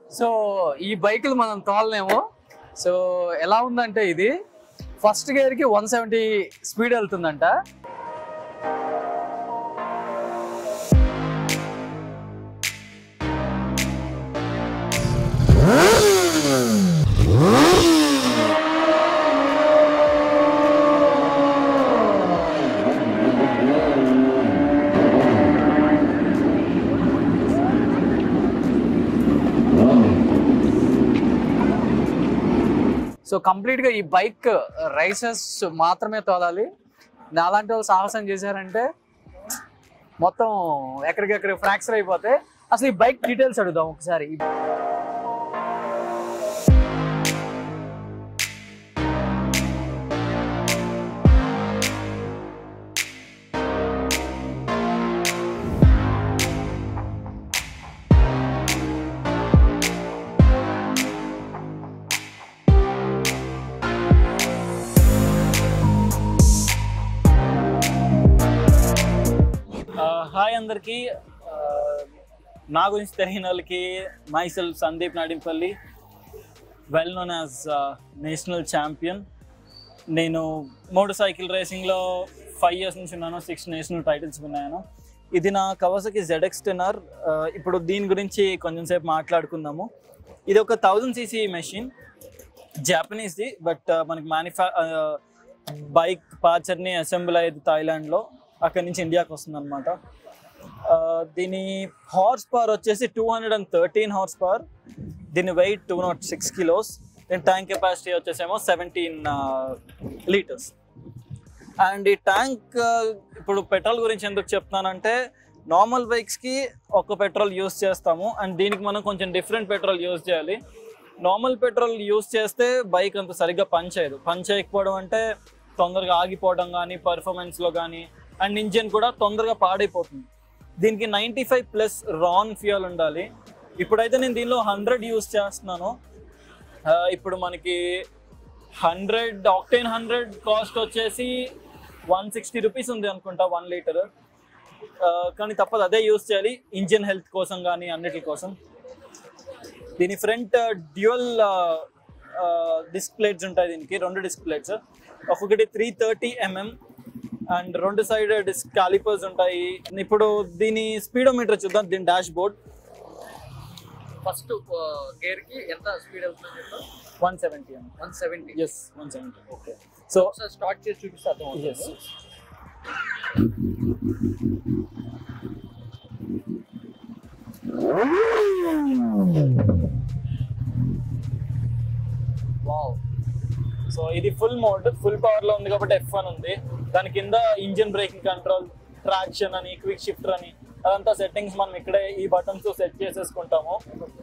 So ఈ బైకులు మనం తోలలేము సో ఎలా ఉందంటే ఇది ఫస్ట్ గేర్ కి వన్ సెవెంటీ స్పీడ్ వెళ్తుందంట సో కంప్లీట్ గా ఈ బైక్ రైసెస్ మాత్రమే తోలాలి నాలాంటి వాళ్ళు సాహసం చేశారంటే మొత్తం ఎక్కడికెక్కడ ఫ్రాక్చర్ అయిపోతే అసలు ఈ బైక్ డీటెయిల్స్ అడుగుదాం ఒకసారి హాయ్ అందరికి నా గురించి తెలియని వాళ్ళకి myself Sandeep Nadimpalli well known as national champion నేను మోటార్ సైకిల్ రేసింగ్లో ఫైవ్ ఇయర్స్ నుంచి ఉన్నాను సిక్స్ నేషనల్ టైటిల్స్ విన్నాను ఇది నా కవసకి జెడ్ఎక్స్ టెనర్ ఇప్పుడు దీని గురించి కొంచెం సేపు మాట్లాడుకుందాము ఇది ఒక థౌజండ్ సీసీ మెషిన్ జాపనీస్ది బట్ మనకి మ్యానుఫ్యా బైక్ పాచర్ని అసెంబ్ల్ అయ్యేది థాయిలాండ్లో అక్కడి నుంచి ఇండియాకి వస్తుంది అనమాట దీని హార్స్ పవర్ వచ్చేసి two hundred and thirteen horse power దీని weight two nought six kilos దీని ట్యాంక్ కెపాసిటీ వచ్చేసేమో సెవెంటీన్ లీటర్స్ అండ్ ఈ ట్యాంక్ ఇప్పుడు పెట్రోల్ గురించి ఎందుకు చెప్తున్నానంటే నార్మల్ బైక్స్కి ఒక పెట్రోల్ యూస్ చేస్తాము అండ్ దీనికి మనం కొంచెం డిఫరెంట్ పెట్రోల్ యూస్ చేయాలి నార్మల్ పెట్రోల్ యూస్ చేస్తే బైక్ అంత సరిగ్గా పని చేయదు పని చేయకపోవడం అంటే తొందరగా ఆగిపోవడం కానీ పర్ఫార్మెన్స్లో కానీ అండ్ ఇంజిన్ కూడా తొందరగా పాడైపోతుంది దీనికి ninety five plus RON fuel ఉండాలి ఇప్పుడైతే నేను దీనిలో హండ్రెడ్ యూస్ చేస్తున్నాను ఆ, ఇప్పుడు మనకి హండ్రెడ్ ఆక్టైన్ హండ్రెడ్ కాస్ట్ వచ్చేసి వన్ సిక్స్టీ రూపీస్ ఉంది అనుకుంటా వన్ లీటర్ కానీ తప్పదు అదే యూస్ చేయాలి ఇంజిన్ హెల్త్ కోసం కానీ అన్నిటి కోసం దీని ఫ్రంట్ డ్యూయల్ డిస్క్ ప్లేట్స్ ఉంటాయి దీనికి రెండు డిస్క్ ప్లేట్స్ ఒక్కొక్కటి త్రీ థర్టీ ఎంఎం అండ్ రెండు సైడ్ డిస్క్ కాలిపర్స్ ఉంటాయి ఇప్పుడు దీని స్పీడోమీటర్ చూద్దాం దీని డాష్ బోర్డ్ ఫస్ట్ గేర్ కి ఎంత స్పీడ్ వెళ్తుందని చెప్పారు one seventy mm one seventy yes one seventy okay so ఒకసారి స్టార్ట్ చేసి చూపిస్తే అర్థం ఎస్ వావ్ సో ఇది ఫుల్ మోడ్ ఫుల్ పవర్ లో ఉంది కాబట్టి ఎఫ్ వన్ ఉంది దాని కింద ఇంజిన్ బ్రేకింగ్ కంట్రోల్ ట్రాక్షన్ అని క్విక్ షిఫ్టర్ అని అదంతా సెట్టింగ్స్ మనం ఇక్కడే ఈ బటన్స్ సెట్ చేసేసుకుంటాము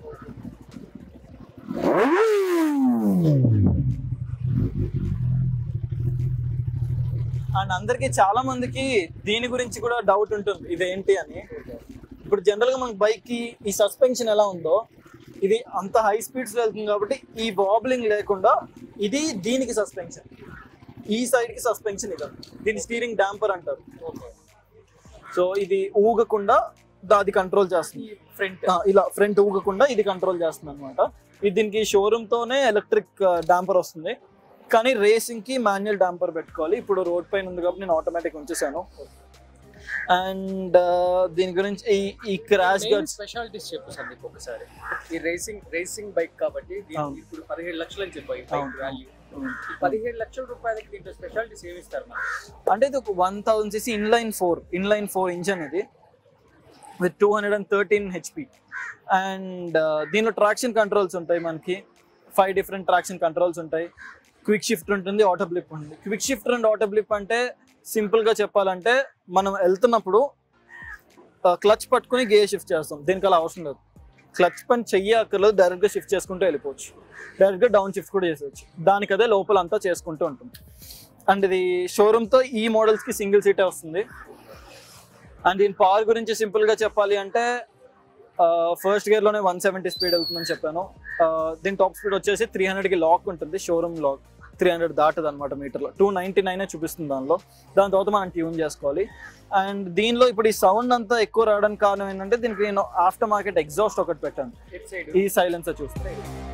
అండ్ అందరికి చాలా మందికి దీని గురించి కూడా డౌట్ ఉంటుంది ఇదేంటి అని ఇప్పుడు జనరల్ గా మనకి బైక్ కి ఈ సస్పెన్షన్ ఎలా ఉందో ఇది అంత హై స్పీడ్స్ వెళ్తుంది కాబట్టి ఈ వాబ్లింగ్ లేకుండా ఇది దీనికి సస్పెన్షన్ ఈ సైడ్ కి సస్పెన్షన్ ఇది దీని స్టీరింగ్ డాంపర్ అంటారు సో ఇది ఊగకుండా దా- అది కంట్రోల్ చేస్తుంది ఫ్రంట్ ఆ, ఇలా ఫ్రంట్ ఊగకుండా ఇది కంట్రోల్ చేస్తుంది అనమాట ఇది దీనికి షోరూమ్ తోనే ఎలక్ట్రిక్ డాంపర్ వస్తుంది కానీ రేసింగ్ కి మాన్యువల్ డాంపర్ పెట్టుకోవాలి ఇప్పుడు రోడ్ పైన ఉంది కాబట్టి నేను ఆటోమేటిక్ ఉంచేసాను అండ్ దీని గురించి ఈ ఈ క్రాష్ గడ్స్ స్పెషాలిటీస్ చెప్పు సందీప్ ఒకసారి ఈ రేసింగ్ రేసింగ్ బైక్ కాబట్టి దీనికి అవును. ఇప్పుడు పదిహేడు లక్షలు అని చెప్పాయి బైక్ అవును. వాల్యూ పదిహేడు లక్షల రూపాయలకి దీంట్లో స్పెషాలిటీస్ ఏమి ఇస్తారు మనకి అంటే ఇది ఒక one thousand CC inline four inline four engine ఇది with two hundred and thirteen HP and దీనిలో ట్రాక్షన్ కంట్రోల్స్ ఉంటాయి మనకి ఫైవ్ డిఫరెంట్ ట్రాక్షన్ కంట్రోల్స్ ఉంటాయి క్విక్ షిఫ్ట్ ఉంటుంది ఆటో బ్లిప్ ఉంటుంది quick shift and auto blip అంటే simple గా చెప్పాలంటే మనం వెళ్తున్నప్పుడు క్లచ్ పట్టుకుని గేర్ షిఫ్ట్ చేస్తాం దీనికి అలా అవసరం లేదు క్లచ్ పని చెయ్యి అక్కర్లేదు డైరెక్ట్గా షిఫ్ట్ చేసుకుంటూ వెళ్ళిపోవచ్చు డైరెక్ట్గా డౌన్ షిఫ్ట్ కూడా చేసేవచ్చు దానికి అదే లోపల అంతా చేసుకుంటూ ఉంటుంది అండ్ ఇది షోరూమ్తో ఈ మోడల్స్కి సింగిల్ సీటే వస్తుంది అండ్ దీని పవర్ గురించి సింపుల్గా చెప్పాలి అంటే ఫస్ట్ గేర్లోనే వన్ సెవెంటీ స్పీడ్ వెళ్తుందని చెప్పాను ఆ, దీని టాప్ స్పీడ్ వచ్చేసి త్రీ హండ్రెడ్కి లాక్ ఉంటుంది షోరూమ్ లాక్ త్రీ హండ్రెడ్ దాటదు అనమాట మీటర్లో టూ నైంటీ నైనే చూపిస్తుంది దానిలో దాని తర్వాత మనం ట్యూన్ చేసుకోవాలి అండ్ దీనిలో ఇప్పుడు ఈ సౌండ్ అంతా ఎక్కువ రావడానికి కారణం ఏంటంటే దీనికి నేను ఆఫ్టర్ మార్కెట్ ఎగ్జాస్ట్ ఒకటి పెట్టాను ఇటు సైడ్ ఈ సైలెన్సర్ చూస్తే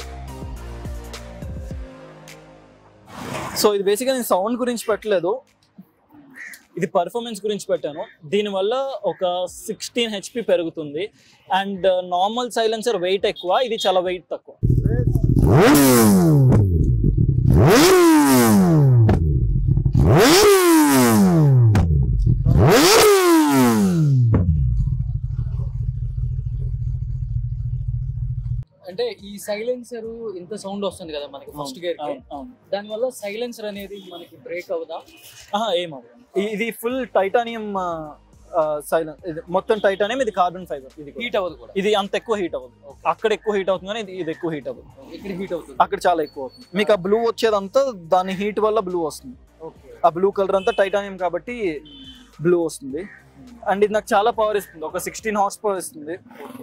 సో ఇది బేసిక్గా నేను సౌండ్ గురించి పెట్టలేదు ఇది పర్ఫార్మెన్స్ గురించి పెట్టాను దీనివల్ల ఒక సిక్స్టీన్ హెచ్పి పెరుగుతుంది అండ్ నార్మల్ సైలెన్సర్ వెయిట్ ఎక్కువ ఇది చాలా వెయిట్ తక్కువ అంటే ఈ సైలెన్సర్ ఇంత సౌండ్ వస్తుంది కదా మనకి ఫస్ట్ గేర్ అవును, అవును. దాని వల్ల సైలెన్సర్ అనేది మనకి బ్రేక్ అవుదా ఆహా, ఏమవ్వదు. ఇ- ఇది ఫుల్ టైటానియం సైలెన్స్ ఇది మొత్తం టైటానియం ఇది కార్బన్ ఫైబర్ ఇది కూడా. హీట్ అవ్వదు కూడా ఇది అంత ఎక్కువ హీట్ అవ్వదు అక్కడ ఎక్కువ హీట్ అవుతుంది కానీ ఇది ఇది ఎక్కువ హీట్ అవ్వదు ఇక్కడ హీట్ అవుతుంది అక్కడ చాలా ఎక్కువ అవుతుంది మీకు ఆ బ్లూ వచ్చేదంతా దాని హీట్ వల్ల బ్లూ వస్తుంది ఓకే ఆ బ్లూ కలర్ అంతా టైటానియం కాబట్టి బ్లూ వస్తుంది అండ్ ఇది నాకు చాలా పవర్ ఇస్తుంది ఒక సిక్స్టీన్ హార్స్ పవర్ ఇస్తుంది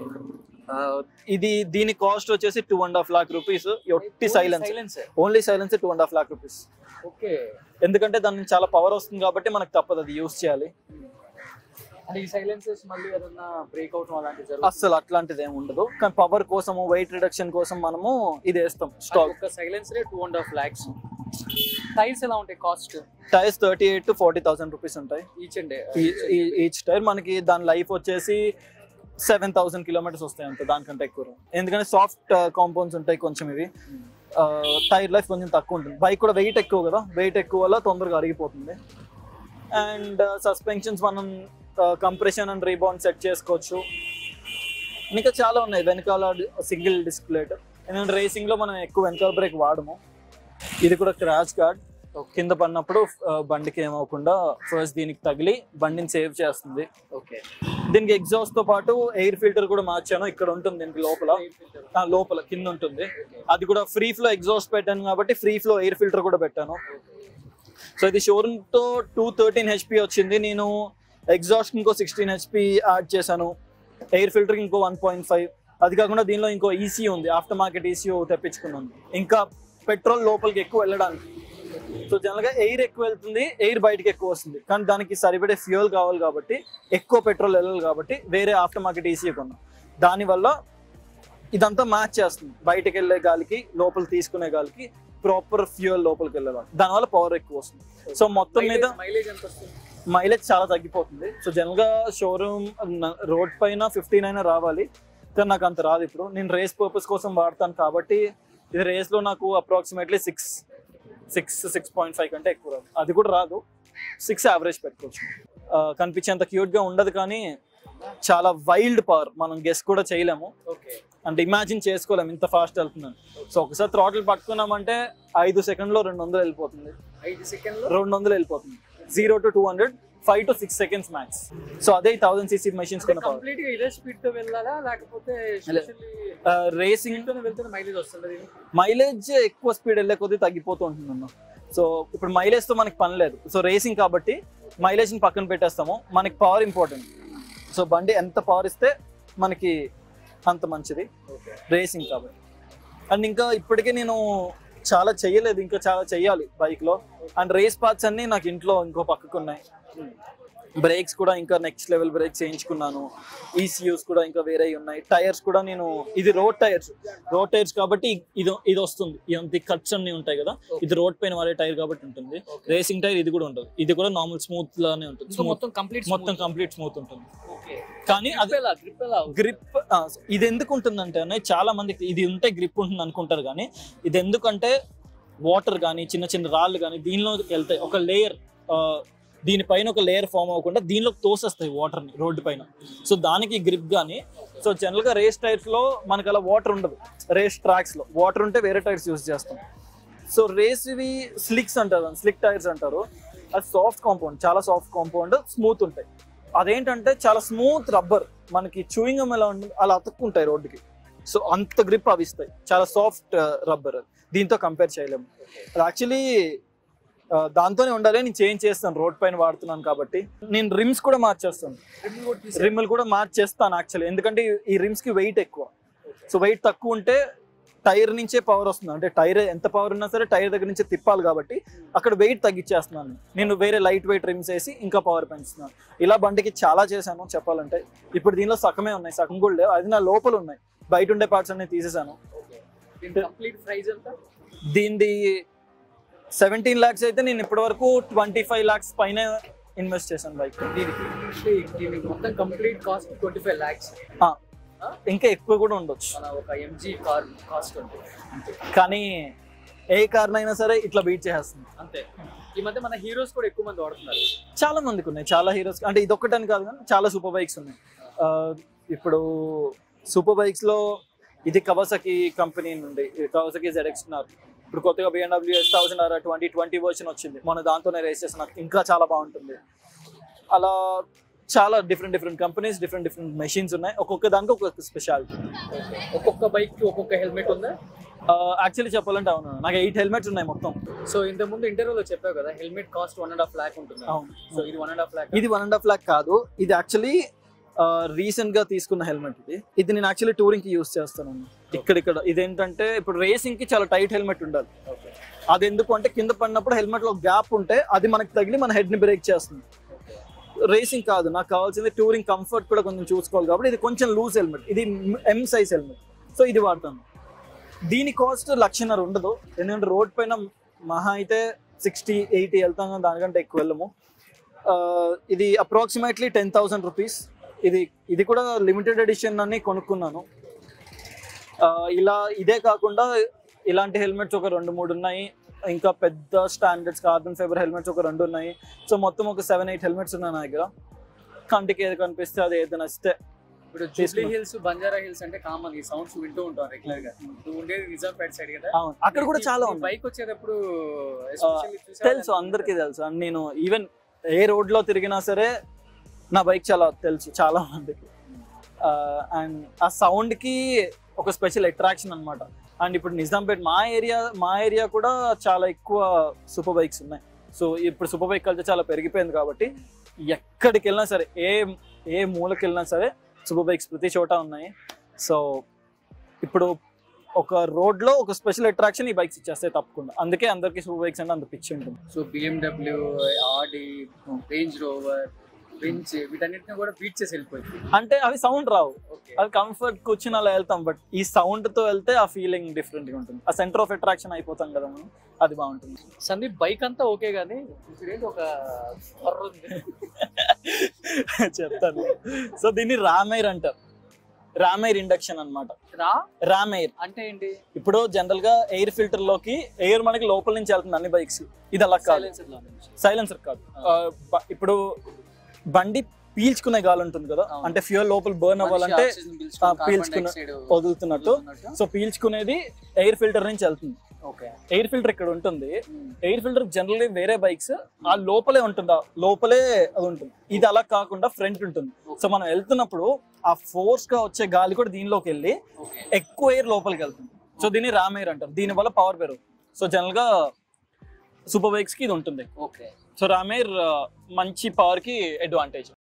ఆ, ఇది దీని కాస్ట్ వచ్చేసి two and half lakh rupees ఒట్టి silence silencer only silence two and half lakh rupees okay ఎందుకంటే దాని నుంచి చాలా పవర్ వస్తుంది కాబట్టి మనకు తప్పదు అది యూస్ చేయాలి అంటే ఈ సైలెన్సర్స్ మళ్ళీ ఏదన్నా బ్రేక్ అవటం అలాంటివి జరుగుతుంది అస్సలు అట్లాంటిది ఏమి ఉండదు కానీ పవర్ కోసము వెయిట్ రిడక్షన్ కోసం మనము ఇది వేస్తాం స్టాక్ ఒక సైలెన్సరే two and half lakhs tyres ఎలా ఉంటాయి cost tyres thirty eight to forty thousand rupees ఉంటాయి ఈచ్ అండ్ ఈచ్ టైర్ మనకి దాని లైఫ్ వచ్చేసి సెవెన్ థౌసండ్ కిలోమీటర్స్ వస్తాయి అంత దానికంటే ఎక్కువ రావు. ఎందుకంటే సాఫ్ట్ కాంపౌండ్స్ ఉంటాయి కొంచెం ఇవి టైర్ లైఫ్ కొంచెం తక్కువ ఉంటుంది బైక్ కూడా వెయిట్ ఎక్కువ కదా వెయిట్ ఎక్కువ వల్ల తొందరగా అరిగిపోతుంది అండ్ సస్పెన్షన్స్ మనం కంప్రెషన్ అండ్ రీబౌండ్ సెట్ చేసుకోవచ్చు ఇంకా చాలా ఉన్నాయి వెనకాల సింగిల్ డిస్క్ ప్లేట్ ఎందుకంటే రేసింగ్ లో మనం ఎక్కువ వెనకాల బ్రేక్ వాడము ఇది కూడా క్రాష్ గార్డ్ కింద పడినప్పుడు ఆ, బండికి ఏమవకుండా ఫస్ట్ దీనికి తగిలి బండిని సేవ్ చేస్తుంది ఓకే దీనికి ఎగ్జాస్ట్ తో పాటు ఎయిర్ ఫిల్టర్ కూడా మార్చాను ఇక్కడ ఉంటుంది దీనికి లోపల ఆ, లోపల కింద ఉంటుంది అది కూడా ఫ్రీ ఫ్లో ఎగ్జాస్ట్ పెట్టాను కాబట్టి ఫ్రీ ఫ్లో ఎయిర్ ఫిల్టర్ కూడా పెట్టాను సో ఇది షోరూమ్ తో టూ థర్టీన్ హెచ్పి వచ్చింది నేను ఎగ్జాస్ట్ ఇంకో సిక్స్టీన్ హెచ్పి యాడ్ చేశాను ఎయిర్ ఫిల్టర్ ఇంకో వన్ పాయింట్ ఫైవ్ అది కాకుండా దీనిలో ఇంకో ఈసీ ఉంది ఆఫ్టర్ మార్కెట్ ఈసీ తెప్పించుకున్నాను ఇంకా పెట్రోల్ లోపలికి ఎక్కువ వెళ్ళడానికి సో జనరల్ గా ఎయిర్ ఎక్కువ వెళ్తుంది ఎయిర్ బయటకి ఎక్కువ వస్తుంది కానీ దానికి సరిపడే ఫ్యూయల్ కావాలి కాబట్టి ఎక్కువ పెట్రోల్ వెళ్ళాలి కాబట్టి వేరే ఆఫ్టర్ మార్కెట్ ఈసీ కొన్నాం దానివల్ల ఇదంతా మ్యాచ్ చేస్తుంది బయటకు వెళ్ళే గాలికి లోపల తీసుకునే గాలికి ప్రాపర్ ఫ్యూయల్ లోపలికి వెళ్ళాలి దానివల్ల పవర్ ఎక్కువ వస్తుంది సో మొత్తం మీద మైలేజ్ ఎంత వస్తుంది మైలేజ్ చాలా తగ్గిపోతుంది సో జనరల్ గా షోరూమ్ రోడ్ పైన ఫిఫ్టీన్ అయినా రావాలి కానీ నాకు అంత రాదు ఇప్పుడు నేను రేస్ పర్పస్ కోసం వాడతాను కాబట్టి ఇది రేస్ లో నాకు approximately six six six point five కంటే ఎక్కువ రాదు అది కూడా రాదు సిక్స్ యావరేజ్ పెట్టుకోవచ్చు ఆ, కనిపించేంత క్యూట్ గా ఉండదు కానీ చాలా వైల్డ్ పవర్ మనం గెస్ కూడా చేయలేము ఓకే అంటే ఇమాజిన్ చేసుకోలేము ఇంత ఫాస్ట్ వెళ్తున్నాను సో ఒకసారి థ్రాటిల్ పట్టుకున్నామంటే ఐదు సెకండ్లో రెండు వందలు వెళ్ళిపోతుంది ఐదు సెకండ్లో రెండు వందలు వెళ్ళిపోతుంది zero to two hundred five to six seconds max so అదే థౌసండ్ సీసీ మెషిన్స్ కొన్న పవర్ కంప్లీట్ గా ఇదే స్పీడ్ తో వెళ్ళాలా లేకపోతే రేసింగ్ తోనే వెళ్తే మైలేజ్ వస్తుంది మైలేజ్ ఎక్కువ స్పీడ్ వెళ్ళే కొద్దీ తగ్గిపోతూ ఉంటుంది అన్న సో ఇప్పుడు మైలేజ్ తో మనకి పని లేదు సో రేసింగ్ కాబట్టి మైలేజ్ ని పక్కన పెట్టేస్తాము మనకి పవర్ ఇంపార్టెంట్ సో బండి ఎంత పవర్ ఇస్తే మనకి అంత మంచిది ఓకే రేసింగ్ కాబట్టి అండ్ ఇంకా ఇప్పటికే నేను చాలా చెయ్యలేదు ఇంకా చాలా చెయ్యాలి బైక్ లో అండ్ రేస్ పార్ట్స్ అన్ని నాకు ఇంట్లో ఇంకో పక్కకు ఉన్నాయి బ్రేక్స్ కూడా ఇంకా నెక్స్ట్ లెవెల్ బ్రేక్స్ వేయించుకున్నాను ఈసీయూస్ కూడా ఇంకా వేరే ఉన్నాయి టైర్స్ కూడా నేను ఇది రోడ్ టైర్స్ రోడ్ టైర్స్ కాబట్టి ఇది ఇది వస్తుంది ఇది కట్స్ అన్ని ఉంటాయి కదా ఇది రోడ్ పైన వాడే టైర్ కాబట్టి ఉంటుంది రేసింగ్ టైర్ ఇది కూడా ఉంటుంది ఇది కూడా నార్మల్ స్మూత్ లానే ఉంటుంది సో స్మూత్ మొత్తం కంప్లీట్ మొత్తం కంప్లీట్ స్మూత్ ఉంటుంది ఓకే కానీ అది గ్రిప్ ఎలా గ్రిప్ ఎలా గ్రిప్ ఇది ఎందుకు ఉంటుందంటే అన్నయ్య, చాలా మందికి ఇది ఉంటే గ్రిప్ ఉంటుంది అనుకుంటారు కానీ ఇది ఎందుకంటే వాటర్ కానీ చిన్న చిన్న రాళ్ళు కానీ దీనిలో వెళ్తాయి ఒక లేయర్ దీనిపైన ఒక లేయర్ ఫామ్ అవ్వకుండా దీనిలో తోసేస్తాయి వాటర్ని రోడ్డు పైన సో దానికి గ్రిప్ కానీ సో జనరల్గా రేస్ టైర్స్లో మనకి అలా వాటర్ ఉండదు రేస్ ట్రాక్స్లో వాటర్ ఉంటే వేరే టైర్స్ యూస్ చేస్తాం సో రేస్ ఇవి స్లిక్స్ అంటారు స్లిక్ టైర్స్ అంటారు అది సాఫ్ట్ కాంపౌండ్ చాలా సాఫ్ట్ కాంపౌండ్ స్మూత్ ఉంటాయి అదేంటంటే చాలా స్మూత్ రబ్బర్ మనకి చూయింగ్ ఎలా ఉంటుంది అలా అతుక్కుంటాయి రోడ్డుకి సో అంత గ్రిప్ అవి ఇస్తాయి చాలా సాఫ్ట్ రబ్బర్ దీంతో కంపేర్ చేయలేము అది యాక్చువల్లీ దాంతోనే ఉండాలి నేను చేంజ్ చేస్తాను రోడ్ పైన వాడుతున్నాను కాబట్టి నేను రిమ్స్ కూడా మార్చేస్తాను రిమ్ కూడా తీసి రిమ్లు కూడా మార్చేస్తాను యాక్చువల్లీ ఎందుకంటే ఈ రిమ్స్ కి వెయిట్ ఎక్కువ సో వెయిట్ తక్కువ ఉంటే టైర్ నుంచే పవర్ వస్తుంది అంటే టైర్ ఎంత పవర్ ఉన్నా సరే టైర్ దగ్గర నుంచే తిప్పాలి కాబట్టి అక్కడ వెయిట్ తగ్గించేస్తున్నాను నేను వేరే లైట్ వెయిట్ రిమ్స్ వేసి ఇంకా పవర్ పెంచుతున్నాను ఇలా బండికి చాలా చేశాను చెప్పాలంటే ఇప్పుడు దీనిలో సగమే ఉన్నాయి సగం కూడా లేవు అది నా లోపల ఉన్నాయి బయట ఉండే పార్ట్స్ అన్ని తీసేసాను కంప్లీట్ ప్రైస్ ఎంత దీనిది సెవెంటీన్ ల్యాక్స్ అయితే నేను ఇప్పటి వరకు ట్వంటీ ఫైవ్ ల్యాక్స్ పైన ఇన్వెస్ట్ చేశాను బైక్ దీనికి అంటే దీనికి మొత్తం complete cost twenty five lakhs ఇంకా ఎక్కువ కూడా ఉండొచ్చు మన ఒక ఎంజీ కార్ కాస్ట్ ఉంటుంది అంతే కానీ ఏ కార్ అయినా సరే ఇట్లా బీట్ చేసేస్తుంది అంతే ఈ మధ్య మన హీరోస్ కూడా ఎక్కువ మంది వాడుతున్నారు చాలా మందికి ఉన్నాయి చాలా హీరోస్ అంటే ఇది ఒక్కటని కాదు కానీ చాలా సూపర్ బైక్స్ ఉన్నాయి ఆ, ఇప్పుడు సూపర్ బైక్స్ లో ఇది కవసకి కంపెనీ నుండి కవసకి జెడెక్స్న్నారు ఇప్పుడు కొత్తగా BMW S thousand R twenty twenty version వచ్చింది మన దాంతోనే రేస్ చేసిన ఇంకా చాలా బాగుంటుంది అలా చాలా different different companies different different machines ఉన్నాయి ఒక్కొక్క దానికి ఒక్కొక్క స్పెషాలిటీ ఒక్కొక్క బైక్ కి ఒక్కొక్క హెల్మెట్ ఉందా యాక్చువల్లీ చెప్పాలంటే అవును నాకు ఎయిట్ హెల్మెట్స్ ఉన్నాయి మొత్తం సో ఇంత ముందు ఇంటర్వ్యూలో చెప్పావు కదా helmet cost one and half lakh ఉంటుంది అవును సో ఇది వన్ అండ్ హాఫ్ ల్యాక్ ఇది వన్ అండ్ హాఫ్ ల్యాక్ కాదు ఇది యాక్చువల్లీ రీసెంట్ గా తీసుకున్న హెల్మెట్ ఇది ఇది నేను యాక్చువల్లీ టూరింగ్ కి యూస్ చేస్తాను ఇక్కడ ఇక్కడ ఇదేంటంటే ఇప్పుడు రేసింగ్ కి చాలా టైట్ హెల్మెట్ ఉండాలి ఓకే అది ఎందుకు అంటే కింద పడినప్పుడు హెల్మెట్ లో గ్యాప్ ఉంటే అది మనకి తగిలి మన హెడ్ ని బ్రేక్ చేస్తుంది రేసింగ్ కాదు నాకు కావాల్సింది టూరింగ్ కంఫర్ట్ కూడా కొంచెం చూసుకోవాలి కాబట్టి ఇది కొంచెం లూజ్ హెల్మెట్ ఇది ఎం సైజ్ హెల్మెట్ సో ఇది వాడతాను దీని కాస్ట్ లక్షన్నర ఉండదు ఎందుకంటే రోడ్ పైన మహా అయితే సిక్స్టీ ఎయిటీ వెళ్తాం కానీ దానికంటే ఎక్కువ వెళ్ళము ఆ, ఇది అప్రాక్సిమేట్లీ టెన్ థౌసండ్ రూపీస్ ఇది ఇది కూడా లిమిటెడ్ ఎడిషన్ అని కొనుక్కున్నాను ఆ, ఇలా ఇదే కాకుండా ఇలాంటి హెల్మెట్స్ ఒక రెండు మూడు ఉన్నాయి ఇంకా పెద్ద స్టాండర్డ్స్ కార్బన్ ఫైబర్ హెల్మెట్స్ ఒక రెండు ఉన్నాయి సో మొత్తం ఒక సెవెన్ ఎయిట్ హెల్మెట్స్ ఉన్నాయి నా దగ్గర కంటికి ఏది కనిపిస్తే అది ఏది నచ్చితే ఇప్పుడు జూబ్లీ హిల్స్ బంజారా హిల్స్ అంటే కామన్ ఈ సౌండ్స్ వింటూ ఉంటాం రెగ్యులర్ గా నువ్వు ఉండేది నిజాంపేట సైడ్ కదా అవును అక్కడ కూడా చాలా ఉన్నాయి బైక్ వచ్చేటప్పుడు especially చూసావా? తెలుసు అందరికీ తెలుసు అండ్ నేను ఈవెన్ ఏ రోడ్ లో తిరిగినా సరే నా బైక్ చాలా తెలుసు చాలా మందికి అండ్ ఆ సౌండ్ కి ఒక స్పెషల్ అట్రాక్షన్ అన్నమాట అండ్ ఇప్పుడు నిజాంపేట్ మా ఏరియా మా ఏరియా కూడా చాలా ఎక్కువ సూపర్ బైక్స్ ఉన్నాయి సో ఇప్పుడు సూపర్ బైక్ కల్చర్ చాలా పెరిగిపోయింది కాబట్టి ఎక్కడికి వెళ్ళినా సరే ఏ ఏ మూలకి వెళ్ళినా సరే సూపర్ బైక్స్ ప్రతి చోట ఉన్నాయి సో ఇప్పుడు ఒక రోడ్ లో ఒక స్పెషల్ అట్రాక్షన్ ఈ బైక్స్ ఇచ్చేస్తాయి తప్పకుండా అందుకే అందరికి సూపర్ బైక్స్ అంటే అంత పిచ్చి ఉంటుంది so BMW Audi Range Rover Benz వీటన్నిటిని కూడా బీట్ చేసి వెళ్ళిపోయింది అంటే అవి సౌండ్ రావు ఓకే అది కంఫర్ట్ కూర్చుని అలా వెళ్తాం బట్ ఈ సౌండ్ తో వెళ్తే ఆ ఫీలింగ్ డిఫరెంట్ గా ఉంటుంది ఆ సెంటర్ ఆఫ్ అట్రాక్షన్ అయిపోతాం కదా మనం అది బాగుంటుంది సందీప్ బైక్ అంతా ఓకే కానీ ఇక్కడేంటి ఒక horror ఉంది. చెప్తాను సో దీన్ని రామైర్ అంటారు రామైర్ ఇండక్షన్ అన్నమాట రా రామైర్ అంటే ఏంటి ఇప్పుడు జనరల్ గా ఎయిర్ ఫిల్టర్ లోకి ఎయిర్ మనకి లోపల నుంచి వెళ్తుంది అన్ని బైక్స్ ఇది అలా కాదు Silencer లో నుంచి. సైలెన్సర్ కాదు ఆ, బ- ఇప్పుడు బండి పీల్చుకునే గాలి ఉంటుంది కదా అవును. అంటే ఫ్యూయల్ లోపల బర్న్ మనిషి అవ్వాలంటే oxygen పీల్చుకొని ఆ, carbon పీల్చుకున్న- dioxide వదులుతున్నట్టు వదులుతున్నట్టు. సో పీల్చుకునేది ఎయిర్ ఫిల్టర్ నుంచి వెళ్తుంది ఓకే ఎయిర్ ఫిల్టర్ ఇక్కడ ఉంటుంది ఎయిర్ ఫిల్టర్ జనరల్లీ వేరే బైక్స్ ఆ లోపలే ఉంటుంది ఆ లోపలే అది ఉంటుంది ఇది అలా కాకుండా ఫ్రంట్ ఉంటుంది సో మనం వెళ్తున్నప్పుడు ఆ ఫోర్స్ గా వచ్చే గాలి కూడా దీనిలోకి వెళ్ళి ఓకే ఎక్కువ ఎయిర్ లోపలికి వెళ్తుంది సో దీన్ని రామ్ ఎయిర్ అంటారు దీని వల్ల పవర్ పెరుగుతుంది సో జనరల్ గా సూపర్ బైక్స్ కి ఇది ఉంటుంది ఓకే సో రామ్ ఎయిర్ మంచి పవర్ కి అడ్వాంటేజ్